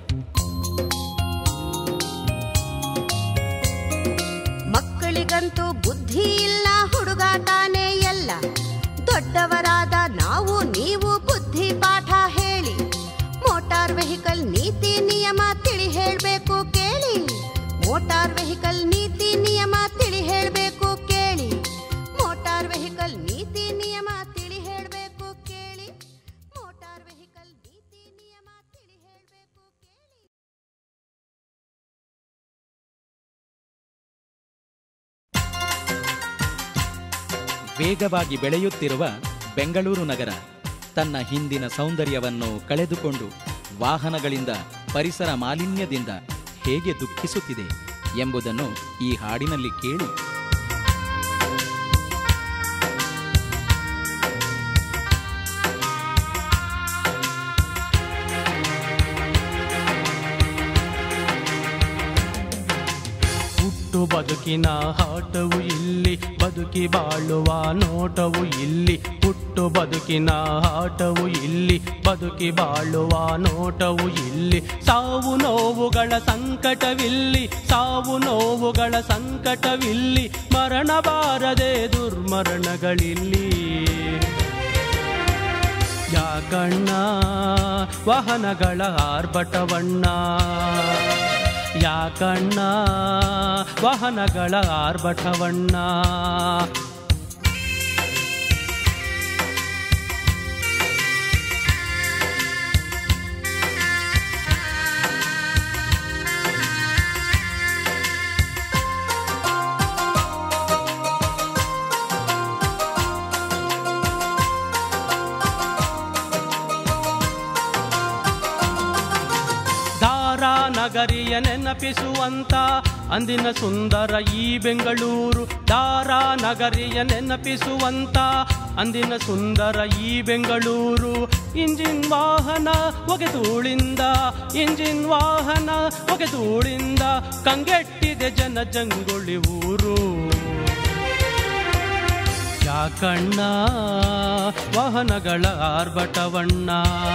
ಮಕ್ಕಳಿಗಂತೂ ಬುದ್ಧಿ ಇಲ್ಲ ಹುಡುಗ ತಾನೇ ಎಲ್ಲ ದೊಡ್ಡವರಾದ ನಾವು ನೀವು ಬುದ್ಧಿ ಪಾಠ ಹೇಳಿ ಮೋಟಾರ್ ವೆಹಿಕಲ್ ನೀತಿ ನಿಯಮ ತಿಳಿ ಹೇಳ್ಬೇಕು ಕೇಳಿ ಮೋಟಾರ್ ವೆಹಿಕಲ್ ನೀತಿ ನಿಯಮ ತಿಳಿ ಹೇಳ್ಬೇಕು ಕೇಳಿ ಮೋಟಾರ್ ವೆಹಿಕಲ್ ನೀತಿ ನಿಯಮ ತಿಳಿ ಹೇಳ್ಬೇಕು ಕೇಳಿ ಮೋಟಾರ್ ವೆಹಿಕಲ್ ನೀತಿ ನಿಯಮ ತಿಳಿ ಹೇಳ್ಬೇಕು ಕೇಳಿ ವೇಗವಾಗಿ ಬೆಳೆಯುತ್ತಿರುವ ಬೆಂಗಳೂರು ನಗರ ತನ್ನ ಹಿಂದಿನ ಸೌಂದರ್ಯವನ್ನು ಕಳೆದುಕೊಂಡು ವಾಹನಗಳಿಂದ ಪರಿಸರ ಮಾಲಿನ್ಯದಿಂದ ಹೇಗೆ ದುಃಖಿಸುತ್ತಿದೆ ಎಂಬುದನ್ನು ಈ ಹಾಡಿನಲ್ಲಿ ಕೇಳಿ ಹುಟ್ಟುಬ ಬದುಕಿನ ಆಟವು ಇಲ್ಲಿ ಬದುಕಿ ಬಾಳುವ ನೋಟವು ಇಲ್ಲಿ ಹುಟ್ಟು ಬದುಕಿನ ಆಟವು ಇಲ್ಲಿ ಬದುಕಿ ಬಾಳುವ ನೋಟವು ಇಲ್ಲಿ ಸಾವು ನೋವುಗಳ ಸಂಕಟವಿಲ್ಲಿ ಸಾವು ನೋವುಗಳ ಸಂಕಟವಿಲ್ಲಿ ಮರಣ ಬಾರದೆ ದುರ್ಮರಣಗಳಿಲ್ಲಿ ಯಾಕಣ್ಣ ವಾಹನಗಳ ಆರ್ಭಟವಣ್ಣ ಯಾಕಣ್ಣ ವಾಹನಗಳ ಆರ್ಭಟವಣ್ಣ ದಾರಾ ನಗರಿಯ ನೆನಪಿಸುವಂತ ಅಂದಿನ ಸುಂದರ ಈ ಬೆಂಗಳೂರು ದಾರಾ ನಗರಿಯ ನೆನಪಿಸುವಂತ ಅಂದಿನ ಸುಂದರ ಈ ಬೆಂಗಳೂರು ಇಂಜಿನ್ ವಾಹನ ಒಗೆದೂಳಿಂದ ಇಂಜಿನ್ ವಾಹನ ಒಗೆದೂಳಿಂದ ಕಂಗೆಟ್ಟಿದೆ ಜನ ಜಂಗುಳಿ ಊರು ಯಾಕಣ್ಣ ವಾಹನಗಳ ಆರ್ಭಟವಣ್ಣ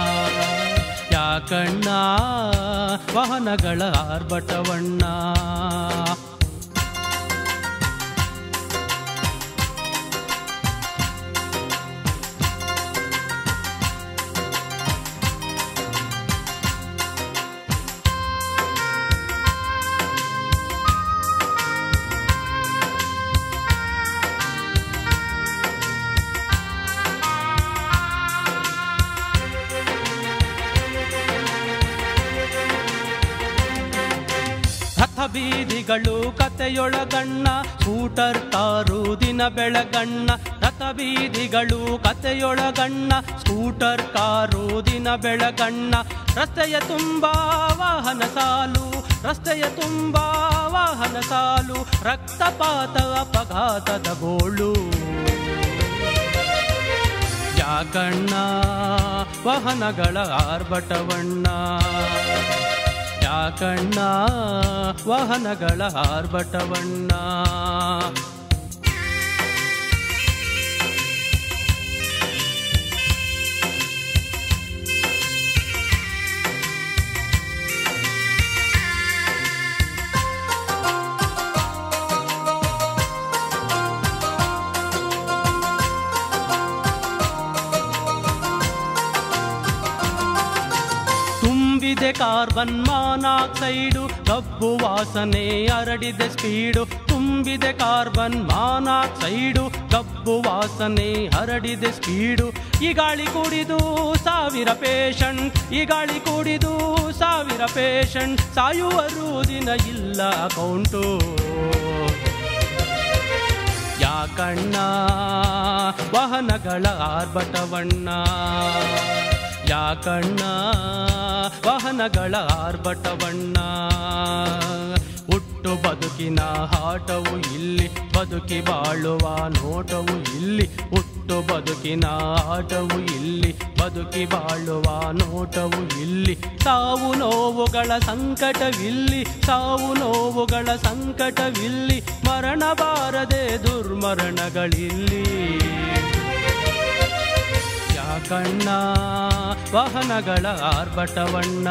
ಯಾಕಣ್ಣ ವಾಹನಗಳ ಆರ್ಭಟವಣ್ಣ ರಥ ಬೀದಿಗಳು ಕತೆಯೊಳಗಣ್ಣ ಸ್ಕೂಟರ್ ಕಾರು ದಿನ ಬೆಳಗಣ್ಣ ರಥ ಬೀದಿಗಳು ಕತೆಯೊಳಗಣ್ಣ ಸ್ಕೂಟರ್ ಕಾರು ದಿನ ಬೆಳಗಣ್ಣ ರಸ್ತೆಯ ತುಂಬಾ ವಾಹನ ಸಾಲು ರಸ್ತೆಯ ತುಂಬಾ ವಾಹನ ಸಾಲು ರಕ್ತಪಾತ ಅಪಘಾತದ ಗೋಳು ಯಾಕಣ್ಣ ವಾಹನಗಳ ಆರ್ಭಟವಣ್ಣ ಯಾಕಣ್ಣ ವಾಹನಗಳ ಆರ್ಭಟವಣ್ಣ ತುಂಬಿದೆ ಕಾರ್ಬನ್ ಮಾನಾಕ್ಸೈಡು ಕಬ್ಬು ವಾಸನೆ ಹರಡಿದೆ ಸ್ಪೀಡು ತುಂಬಿದೆ ಕಾರ್ಬನ್ ಮಾನಾಕ್ಸೈಡು ಕಬ್ಬು ವಾಸನೆ ಹರಡಿದೆ ಸ್ಪೀಡು ಈ ಗಾಳಿ ಕುಡಿದು ಸಾವಿರ ಪೇಷಂಟ್ ಈ ಗಾಳಿ ಕುಡಿದು ಸಾವಿರ ಪೇಷಂಟ್ ಸಾಯುವರು ದಿನ ಇಲ್ಲ ಅಕೌಂಟು ಯಾಕಣ್ಣ ವಾಹನಗಳ ಆರ್ಭಟವಣ್ಣ ಯಾಕಣ್ಣ ವಾಹನಗಳ ಆರ್ಭಟವಣ್ಣ ಹುಟ್ಟು ಬದುಕಿನ ಆಟವು ಇಲ್ಲಿ ಬದುಕಿ ಬಾಳುವ ನೋಟವು ಇಲ್ಲಿ ಹುಟ್ಟು ಬದುಕಿನ ಆಟವು ಇಲ್ಲಿ ಬದುಕಿ ಬಾಳುವ ನೋಟವು ಇಲ್ಲಿ ಸಾವು ನೋವುಗಳ ಸಂಕಟವಿಲ್ಲಿ ಸಾವು ನೋವುಗಳ ಸಂಕಟವಿಲ್ಲಿ ಮರಣ ಬಾರದೆ ದುರ್ಮರಣಗಳಿಲ್ಲಿ ಯಾಕಣ್ಣ ವಾಹನಗಳ ಆರ್ಭಟವಣ್ಣ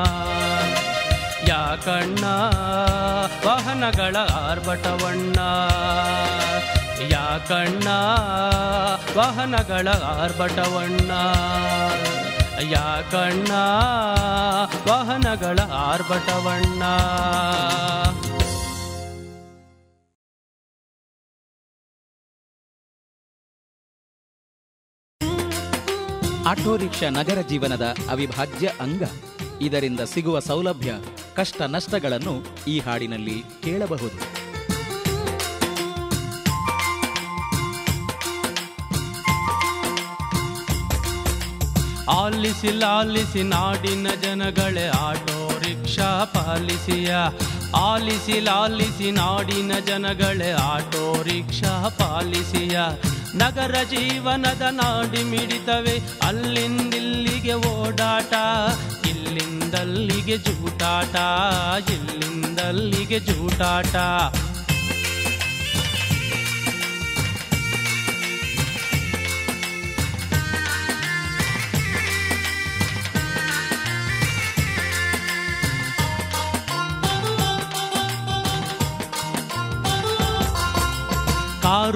ಯಾಕಣ್ಣ ವಾಹನಗಳ ಆರ್ಭಟವಣ್ಣ ಯಾಕಣ್ಣ ವಾಹನಗಳ ಆರ್ಭಟವಣ್ಣ ಯಾಕಣ್ಣ ವಾಹನಗಳ ಆರ್ಭಟವಣ್ಣ ಆಟೋ ರಿಕ್ಷಾ ನಗರ ಜೀವನದ ಅವಿಭಾಜ್ಯ ಅಂಗ ಇದರಿಂದ ಸಿಗುವ ಸೌಲಭ್ಯ ಕಷ್ಟ ನಷ್ಟಗಳನ್ನು ಈ ಹಾಡಿನಲ್ಲಿ ಕೇಳಬಹುದು ಆಲಿಸಿ ಲಾಲಿಸಿ ನಾಡಿನ ಜನಗಳೇ ಆಟೋ ರಿಕ್ಷಾ ಪಾಲಿಸಿಯ ಆಲಿಸಿ ಲಾಲಿಸಿ ನಾಡಿನ ಜನಗಳೇ ಆಟೋ ರಿಕ್ಷಾ ಪಾಲಿಸಿಯ ನಗರ ಜೀವನದ ನಾಡಿ ಮಿಡಿತವೆ ಅಲ್ಲಿಂದಿಲ್ಲಿಗೆ ಓಡಾಟ ಇಲ್ಲಿಂದಲ್ಲಿಗೆ ಜೂಟಾಟ ಇಲ್ಲಿಂದಲ್ಲಿಗೆ ಜೂಟಾಟ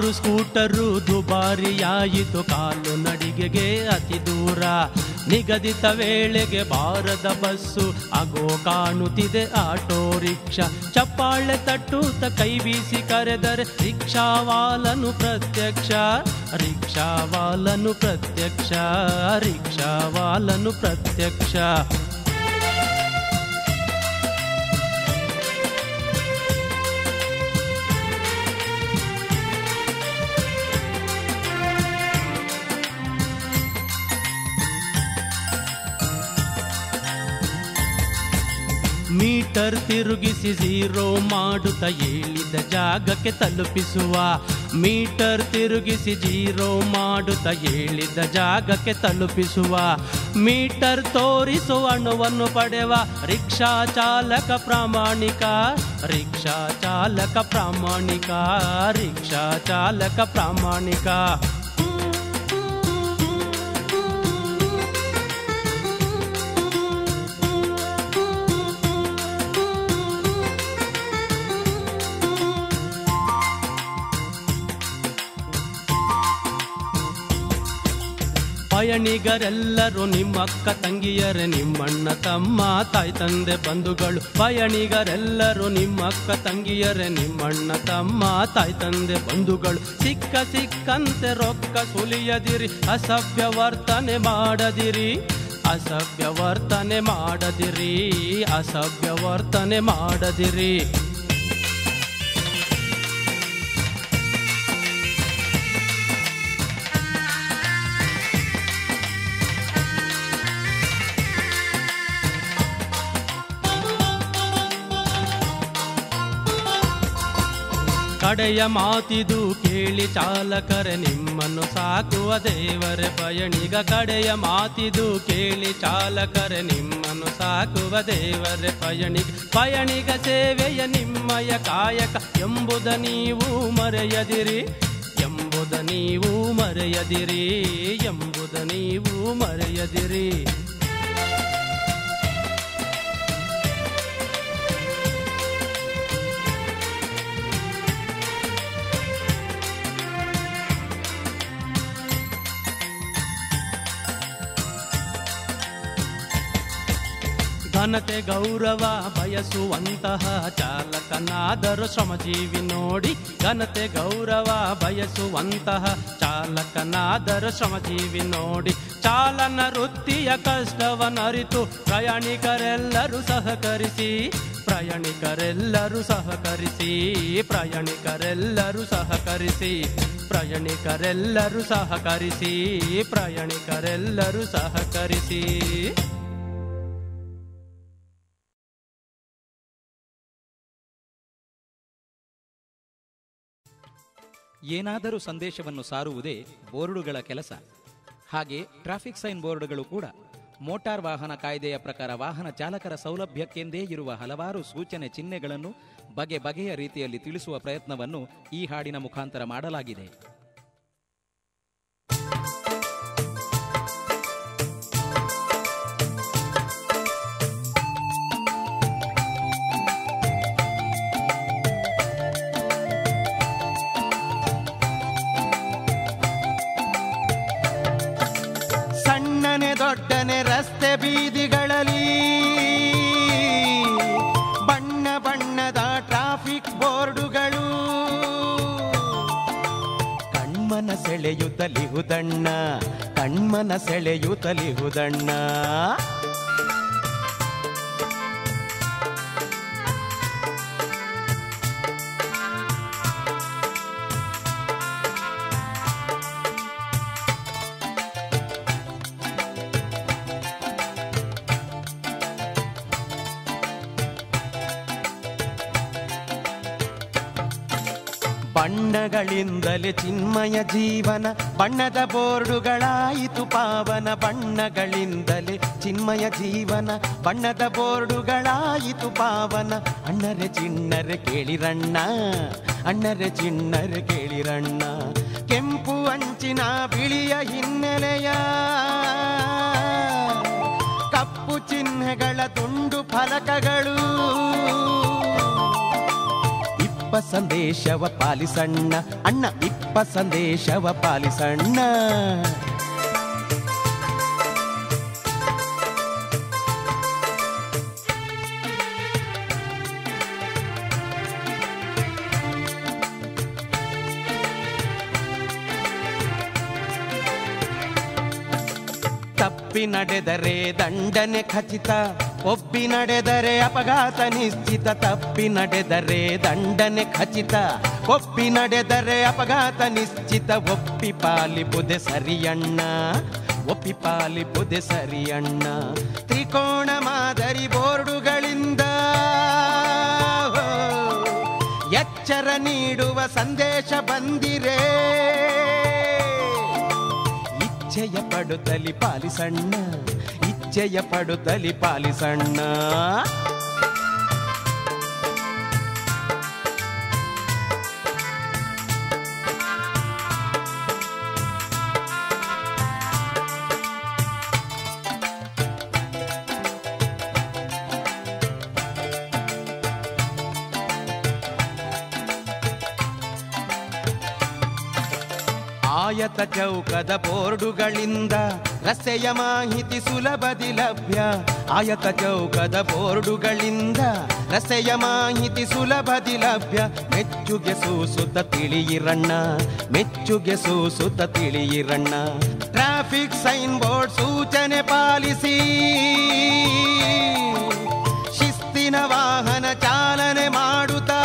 ಕಾರು ಸ್ಕೂಟರು ದುಬಾರಿಯಾಯಿತು ಕಾಲು ನಡಿಗೆಗೆ ಅತಿ ದೂರ ನಿಗದಿತ ವೇಳೆಗೆ ಬಾರದ ಬಸ್ಸು ಆಗೋ ಕಾಣುತ್ತಿದೆ ಆಟೋ ರಿಕ್ಷಾ ಚಪ್ಪಾಳೆ ತಟ್ಟುತ್ತ ಕೈ ಬೀಸಿ ಕರೆದರೆ ರಿಕ್ಷಾವಾಲನು ಪ್ರತ್ಯಕ್ಷ ರಿಕ್ಷಾವಾಲನು ಪ್ರತ್ಯಕ್ಷ ರಿಕ್ಷಾವಾಲನು ಪ್ರತ್ಯಕ್ಷ ಮೀಟರ್ ತಿರುಗಿಸಿ ಝೀರೋ ಮಾಡುತ್ತ ಹೇಳಿದ ಜಾಗಕ್ಕೆ ತಲುಪಿಸುವ ಮೀಟರ್ ತಿರುಗಿಸಿ ಜೀರೋ ಮಾಡುತ್ತ ಹೇಳಿದ ಜಾಗಕ್ಕೆ ತಲುಪಿಸುವ ಮೀಟರ್ ತೋರಿಸುವ ಅಣುವನ್ನು ಪಡೆವ ರಿಕ್ಷಾ ಚಾಲಕ ಪ್ರಾಮಾಣಿಕ ರಿಕ್ಷಾ ಚಾಲಕ ಪ್ರಾಮಾಣಿಕ ರಿಕ್ಷಾ ಚಾಲಕ ಪ್ರಾಮಾಣಿಕ ಪಯಣಿಗರೆಲ್ಲರೂ ನಿಮ್ಮಕ್ಕ ತಂಗಿಯರೇ ನಿಮ್ಮಣ್ಣ ತಮ್ಮ ತಾಯಿ ತಂದೆ ಬಂಧುಗಳು ಪಯಣಿಗರೆಲ್ಲರೂ ನಿಮ್ಮಕ್ಕ ತಂಗಿಯರೇ ನಿಮ್ಮಣ್ಣ ತಮ್ಮ ತಾಯಿ ತಂದೆ ಬಂಧುಗಳು ಸಿಕ್ಕ ಸಿಕ್ಕಂತೆ ರೊಕ್ಕ ಸುಲಿಯದಿರಿ ಅಸಭ್ಯ ವರ್ತನೆ ಮಾಡದಿರಿ ಅಸಭ್ಯ ವರ್ತನೆ ಮಾಡದಿರಿ ಅಸಭ್ಯ ವರ್ತನೆ ಮಾಡದಿರಿ ಕಡೆಯ ಮಾತಿದು ಕೇಳಿ ಚಾಲಕರೆ ನಿಮ್ಮನ್ನು ಸಾಕುವ ದೇವರೇ ಪಯಣಿಗ ಕಡೆಯ ಮಾತಿದು ಕೇಳಿ ಚಾಲಕರೆ ನಿಮ್ಮನ್ನು ಸಾಕುವ ದೇವರೇ ಪಯಣಿಗ ಪಯಣಿಗ ಸೇವೆಯ ನಿಮ್ಮಯ ಕಾಯಕ ಎಂಬುದ ನೀವು ಮರೆಯದಿರಿ ಎಂಬುದ ನೀವು ಮರೆಯದಿರಿ ಎಂಬುದ ನೀವು ಮರೆಯದಿರಿ ಘನತೆ ಗೌರವ ಬಯಸುವಂತಹ ಚಾಲಕನಾದರೂ ಶ್ರಮಜೀವಿ ನೋಡಿ ಘನತೆ ಗೌರವ ಬಯಸುವಂತಹ ಚಾಲಕನಾದರೂ ಶ್ರಮಜೀವಿ ನೋಡಿ ಚಾಲನ ವೃತ್ತಿಯ ಕಷ್ಟವನ್ನರಿತು ಪ್ರಯಾಣಿಕರೆಲ್ಲರೂ ಸಹಕರಿಸಿ ಪ್ರಯಾಣಿಕರೆಲ್ಲರೂ ಸಹಕರಿಸಿ ಪ್ರಯಾಣಿಕರೆಲ್ಲರೂ ಸಹಕರಿಸಿ ಪ್ರಯಾಣಿಕರೆಲ್ಲರೂ ಸಹಕರಿಸಿ ಪ್ರಯಾಣಿಕರೆಲ್ಲರೂ ಸಹಕರಿಸಿ ಏನಾದರೂ ಸಂದೇಶವನ್ನು ಸಾರುವುದೇ ಬೋರ್ಡುಗಳ ಕೆಲಸ ಹಾಗೆ ಟ್ರಾಫಿಕ್ ಸೈನ್ ಬೋರ್ಡ್ಗಳು ಕೂಡ ಮೋಟಾರ್ ವಾಹನ ಕಾಯ್ದೆಯ ಪ್ರಕಾರ ವಾಹನ ಚಾಲಕರ ಸೌಲಭ್ಯಕ್ಕೆಂದೇ ಇರುವ ಹಲವಾರು ಸೂಚನೆ ಚಿಹ್ನೆಗಳನ್ನು ಬಗೆ ಬಗೆಯ ರೀತಿಯಲ್ಲಿ ತಿಳಿಸುವ ಪ್ರಯತ್ನವನ್ನು ಈ ಹಾಡಿನ ಮುಖಾಂತರ ಮಾಡಲಾಗಿದೆ ಸಣ್ಣನೆ ದೊಡ್ಡನೆ ರಸ್ತೆ ಬೀದಿಗಳಲ್ಲಿ ಬಣ್ಣ ಬಣ್ಣದ ಟ್ರಾಫಿಕ್ ಬೋರ್ಡುಗಳು ಕಣ್ಮನ ಸೆಳೆಯುತ್ತಲಿಹುದಣ್ಣ ಕಣ್ಮನ ಸೆಳೆಯುತ್ತಲಿಹುದಣ್ಣ ಬಣ್ಣಗಳಿಂದಲೇ ಚಿನ್ಮಯ ಜೀವನ ಬಣ್ಣದ ಬೋರ್ಡುಗಳಾಯಿತು ಪಾವನ ಬಣ್ಣಗಳಿಂದಲೇ ಚಿನ್ಮಯ ಜೀವನ ಬಣ್ಣದ ಬೋರ್ಡುಗಳಾಯಿತು ಪಾವನ ಅಣ್ಣರೆ ಚಿಣ್ಣರೆ ಕೇಳಿರಣ್ಣ ಅಣ್ಣರೆ ಚಿಣ್ಣರೆ ಕೇಳಿರಣ್ಣ ಕೆಂಪು ಅಂಚಿನ ಬಿಳಿಯ ಹಿನ್ನೆಲೆಯ ಕಪ್ಪು ಚಿಹ್ನೆಗಳ ತುಂಡು ಫಲಕಗಳು ಸಂದೇಶವ ಪಾಲಿಸಣ್ಣ ಅಣ್ಣ ಇಪ್ಪ ಸಂದೇಶವ ಪಾಲಿಸಣ್ಣ ತಪ್ಪಿ ನಡೆದರೆ ದಂಡನೆ ಖಚಿತ ಒಪ್ಪಿ ನಡೆದರೆ ಅಪಘಾತ ನಿಶ್ಚಿತ ತಪ್ಪಿ ನಡೆದರೆ ದಂಡನೆ ಖಚಿತ ಒಪ್ಪಿ ನಡೆದರೆ ಅಪಘಾತ ನಿಶ್ಚಿತ ಒಪ್ಪಿ ಪಾಲಿಬುದೆ ಸರಿಯಣ್ಣ ಒಪ್ಪಿ ಪಾಲಿಬುದೆ ಸರಿಯಣ್ಣ ತ್ರಿಕೋಣ ಮಾದರಿ ಬೋರ್ಡುಗಳಿಂದ ಎಚ್ಚರ ನೀಡುವ ಸಂದೇಶ ಬಂದಿರೇ ಇಚ್ಛೆಯ ಪಡುತ್ತಲಿ ಪಾಲಿಸಣ್ಣ ಇಚ್ಛೆಯ ಪಡುತ್ತಲಿ ಪಾಲಿಸಣ್ಣ ಆಯತ ಚೌಕದ ಬೋರ್ಡುಗಳಿಂದ ರಸ್ತೆಯ ಮಾಹಿತಿ ಸುಲಭದಿ ಲಭ್ಯ ಆಯತ ಚೌಕದ ಬೋರ್ಡುಗಳಿಂದ ರಸ್ತೆಯ ಮಾಹಿತಿ ಸುಲಭದಿ ಲಭ್ಯ ಮೆಚ್ಚುಗೆ ಸೂಸುತ್ತ ತಿಳಿಯಿರಣ್ಣ ಮೆಚ್ಚುಗೆ ಸೂಸುತ್ತ ತಿಳಿಯಿರಣ್ಣ ಟ್ರಾಫಿಕ್ ಸೈನ್ ಬೋರ್ಡ್ ಸೂಚನೆ ಪಾಲಿಸಿ ಶಿಸ್ತಿನ ವಾಹನ ಚಾಲನೆ ಮಾಡುತ್ತಾ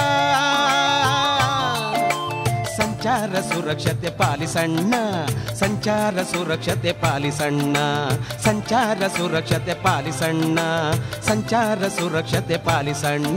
ಸಂಚಾರ ಸುರಕ್ಷತೆ ಪಾಲಿಸಣ್ಣ ಸಂಚಾರ ಸುರಕ್ಷತೆ ಪಾಲಿಸಣ್ಣ ಸಂಚಾರ ಸುರಕ್ಷತೆ ಪಾಲಿಸಣ್ಣ ಸಂಚಾರ ಸುರಕ್ಷತೆ ಪಾಲಿಸಣ್ಣ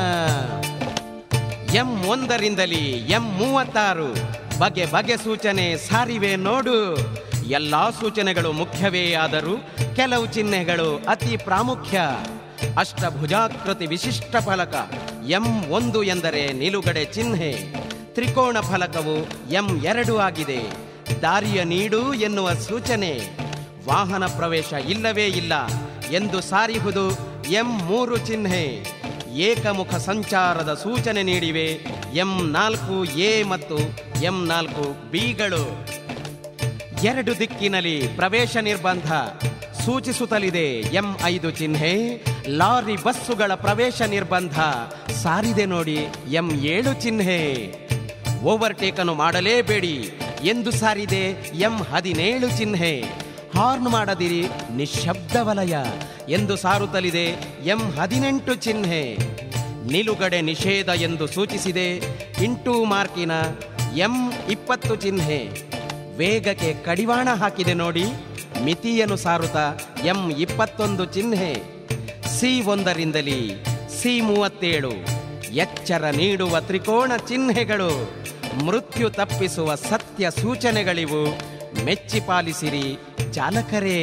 ಎಂ ಒಂದರಿಂದಲೇ ಎಂ ಮೂವತ್ತಾರು ಬಗೆ ಬಗೆ ಸೂಚನೆ ಸಾರಿವೆ ನೋಡು ಎಲ್ಲಾ ಸೂಚನೆಗಳು ಮುಖ್ಯವೇ ಆದರೂ ಕೆಲವು ಚಿಹ್ನೆಗಳು ಅತಿ ಪ್ರಾಮುಖ್ಯ ಅಷ್ಟಭುಜಾಕೃತಿ ವಿಶಿಷ್ಟ ಫಲಕ ಎಂ ಒಂದು ಎಂದರೆ ನಿಲುಗಡೆ ಚಿಹ್ನೆ ತ್ರಿಕೋಣ ಫಲಕವು ಎಂ ಎರಡು ಆಗಿದೆ ದಾರಿಯ ನೀಡು ಎನ್ನುವ ಸೂಚನೆ ವಾಹನ ಪ್ರವೇಶ ಇಲ್ಲವೇ ಇಲ್ಲ ಎಂದು ಸಾರಿಹುದು ಎಂ ಮೂರು ಚಿಹ್ನೆ ಏಕಮುಖ ಸಂಚಾರದ ಸೂಚನೆ ನೀಡಿವೆ ಎಂ ನಾಲ್ಕು ಎ ಮತ್ತು ಎಂ ನಾಲ್ಕು ಬಿಗಳು ಎರಡು ದಿಕ್ಕಿನಲ್ಲಿ ಪ್ರವೇಶ ನಿರ್ಬಂಧ ಸೂಚಿಸುತ್ತಲಿದೆ ಎಂ ಐದು ಚಿಹ್ನೆ ಲಾರಿ ಬಸ್ಸುಗಳ ಪ್ರವೇಶ ನಿರ್ಬಂಧ ಸಾರಿದೆ ನೋಡಿ ಎಂ ಏಳು ಚಿಹ್ನೆ ಓವರ್ಟೇಕ್ ಅನ್ನು ಮಾಡಲೇಬೇಡಿ ಎಂದು ಸಾರಿದೆ ಎಂ ಹದಿನೇಳು ಚಿಹ್ನೆ ಹಾರ್ನ್ ಮಾಡದಿರಿ ನಿಶಬ್ದ ವಲಯ ಎಂದು ಸಾರುತ್ತಲಿದೆ ಎಂ ಹದಿನೆಂಟು ಚಿಹ್ನೆ ನಿಲುಗಡೆ ನಿಷೇಧ ಎಂದು ಸೂಚಿಸಿದೆ ಇಂಟು ಮಾರ್ಕಿನ ಎಂ ಇಪ್ಪತ್ತು ಚಿಹ್ನೆ ವೇಗಕ್ಕೆ ಕಡಿವಾಣ ಹಾಕಿದೆ ನೋಡಿ ಮಿತಿಯನ್ನು ಸಾರುತ್ತಾ ಎಂ ಇಪ್ಪತ್ತೊಂದು ಚಿಹ್ನೆ ಸಿ ಒಂದರಿಂದಲೇ ಸಿ ಮೂವತ್ತೇಳು ಎಚ್ಚರ ನೀಡುವ ತ್ರಿಕೋಣ ಚಿಹ್ನೆಗಳು ಮೃತ್ಯು ತಪ್ಪಿಸುವ ಸತ್ಯ ಸೂಚನೆಗಳಿವು ಮೆಚ್ಚಿ ಪಾಲಿಸಿರಿ ಚಾಲಕರೇ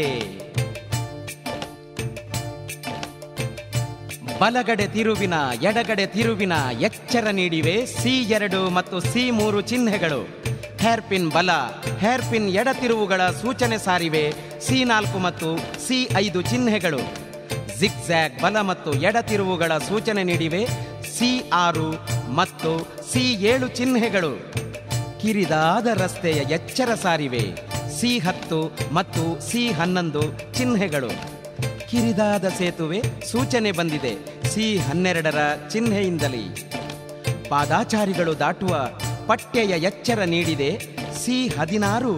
ಬಲಗಡೆ ತಿರುವಿನ ಎಡಗಡೆ ತಿರುವಿನ ಎಚ್ಚರ ನೀಡಿವೆ ಸಿ ಎರಡು ಮತ್ತು ಸಿ ಮೂರು ಚಿಹ್ನೆಗಳು ಹೇರ್ಪಿನ್ ಬಲ ಹೇರ್ಪಿನ್ ಎಡ ತಿರುವುಗಳ ಸೂಚನೆ ಸಾರಿವೆ ಸಿ ನಾಲ್ಕು ಮತ್ತು ಸಿ ಐದು ಚಿಹ್ನೆಗಳು ಜಿಗ್ಜ್ಯಾಗ್ ಬಲ ಮತ್ತು ಎಡ ತಿರುವುಗಳ ಸೂಚನೆ ನೀಡಿವೆ ಸಿ ಆರು ಮತ್ತು ಸಿ ಏಳು ಚಿಹ್ನೆಗಳು ಕಿರಿದಾದ ರಸ್ತೆಯ ಎಚ್ಚರ ಸಾರಿವೆ ಸಿ ಹತ್ತು ಮತ್ತು ಸಿ ಹನ್ನೊಂದು ಚಿಹ್ನೆಗಳು ಕಿರಿದಾದ ಸೇತುವೆ ಸೂಚನೆ ಬಂದಿದೆ ಸಿ ಹನ್ನೆರಡರ ಚಿಹ್ನೆಯಿಂದಲೇ ಪಾದಾಚಾರಿಗಳು ದಾಟುವ ಪಠ್ಯೆಯ ಎಚ್ಚರ ನೀಡಿದೆ ಸಿ ಹದಿನಾರು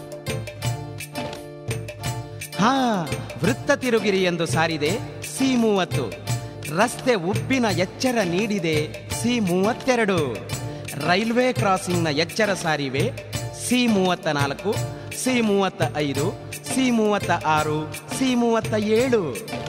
ಹಾ ವೃತ್ತ ತಿರುಗಿರಿ ಎಂದು ಸಾರಿದೆ ಸಿ ಮೂವತ್ತು ರಸ್ತೆ ಉಬ್ಬಿನ ಎಚ್ಚರ ನೀಡಿದೆ ಸಿ ಮೂವತ್ತೆರಡು ರೈಲ್ವೆ ಕ್ರಾಸಿಂಗ್ನ ಎಚ್ಚರ ಸಾರಿವೆ ಸಿ ಮೂವತ್ತ ನಾಲ್ಕು ಸಿ ಮೂವತ್ತ ಐದು ಸಿ ಮೂವತ್ತ ಆರು ಸಿ ಮೂವತ್ತ ಏಳು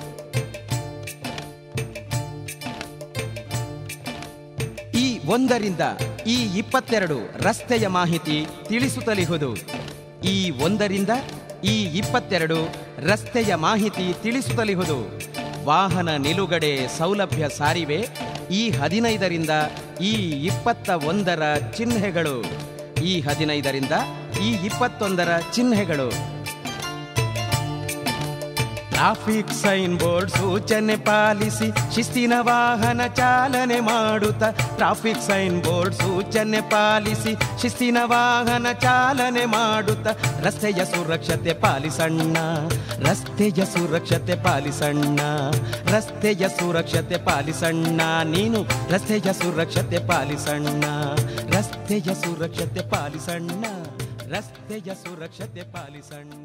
ಈ ಒಂದರಿಂದ ಈ ಇಪ್ಪತ್ತೆರಡು ರಸ್ತೆಯ ಮಾಹಿತಿ ತಿಳಿಸುತ್ತಲಿಹುದು ಈ ಒಂದರಿಂದ ಈ ಇಪ್ಪತ್ತೆರಡು ರಸ್ತೆಯ ಮಾಹಿತಿ ತಿಳಿಸುತ್ತಲಿಹುದು ವಾಹನ ನಿಲುಗಡೆ ಸೌಲಭ್ಯ ಸಾರಿವೆ ಈ ಹದಿನೈದರಿಂದ ಈ ಇಪ್ಪತ್ತ ಒಂದರ ಚಿಹ್ನೆಗಳು ಈ ಹದಿನೈದರಿಂದ ಈ ಇಪ್ಪತ್ತೊಂದರ ಚಿಹ್ನೆಗಳು ಟ್ರಾಫಿಕ್ ಸೈನ್ ಬೋರ್ಡ್ ಸೂಚನೆ ಪಾಲಿಸಿ ಶಿಸ್ತಿನ ವಾಹನ ಚಾಲನೆ ಮಾಡುತ್ತ ಟ್ರಾಫಿಕ್ ಸೈನ್ ಬೋರ್ಡ್ ಸೂಚನೆ ಪಾಲಿಸಿ ಶಿಸ್ತಿನ ವಾಹನ ಚಾಲನೆ ಮಾಡುತ್ತ ರಸ್ತೆಯ ಸುರಕ್ಷತೆ ಪಾಲಿಸಣ್ಣ ರಸ್ತೆಯ ಸುರಕ್ಷತೆ ಪಾಲಿಸಣ್ಣ ರಸ್ತೆಯ ಸುರಕ್ಷತೆ ಪಾಲಿಸಣ್ಣ ನೀನು ರಸ್ತೆಯ ಸುರಕ್ಷತೆ ಪಾಲಿಸಣ್ಣ ರಸ್ತೆಯ ಸುರಕ್ಷತೆ ಪಾಲಿಸಣ್ಣ ರಸ್ತೆಯ ಸುರಕ್ಷತೆ ಪಾಲಿಸಣ್ಣ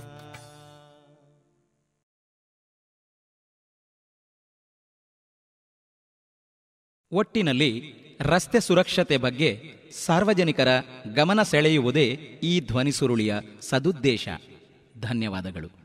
ಒಟ್ಟಿನಲ್ಲಿ ರಸ್ತೆ ಸುರಕ್ಷತೆ ಬಗ್ಗೆ ಸಾರ್ವಜನಿಕರ ಗಮನ ಸೆಳೆಯುವುದೇ ಈ ಧ್ವನಿ ಸುರುಳಿಯ ಸದುದ್ದೇಶ ಧನ್ಯವಾದಗಳು